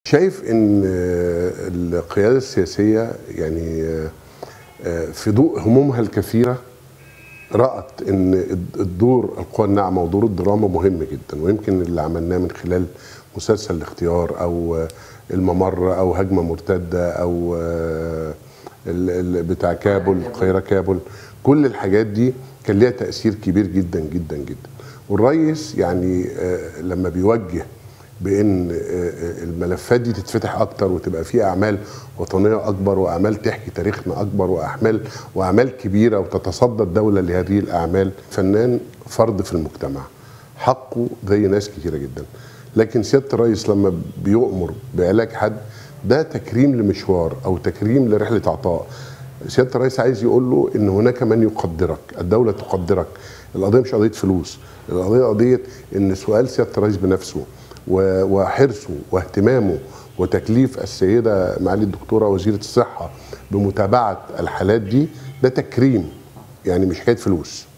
شايف ان القياده السياسيه يعني في ضوء همومها الكثيره رأت ان الدور القوى الناعمه ودور الدراما مهم جدا ويمكن اللي عملناه من خلال مسلسل الاختيار او الممر او هجمه مرتده او بتاع كابل القاهره كابل كل الحاجات دي كان ليها تاثير كبير جدا جدا جدا والرئيس يعني لما بيوجه بان الملفات دي تتفتح اكتر وتبقى في اعمال وطنيه اكبر واعمال تحكي تاريخنا اكبر واعمال واعمال كبيره وتتصدى الدوله لهذه الاعمال فنان فرد في المجتمع حقه زي ناس كتيره جدا لكن سياده الرئيس لما بيؤمر بعلاج حد ده تكريم لمشوار او تكريم لرحله عطاء سياده الرئيس عايز يقول له ان هناك من يقدرك الدوله تقدرك القضيه مش قضيه فلوس القضيه قضيه ان سؤال سياده الرئيس بنفسه وحرصه واهتمامه وتكليف السيده معالي الدكتوره وزيره الصحه بمتابعه الحالات دي ده تكريم يعني مش حكايه فلوس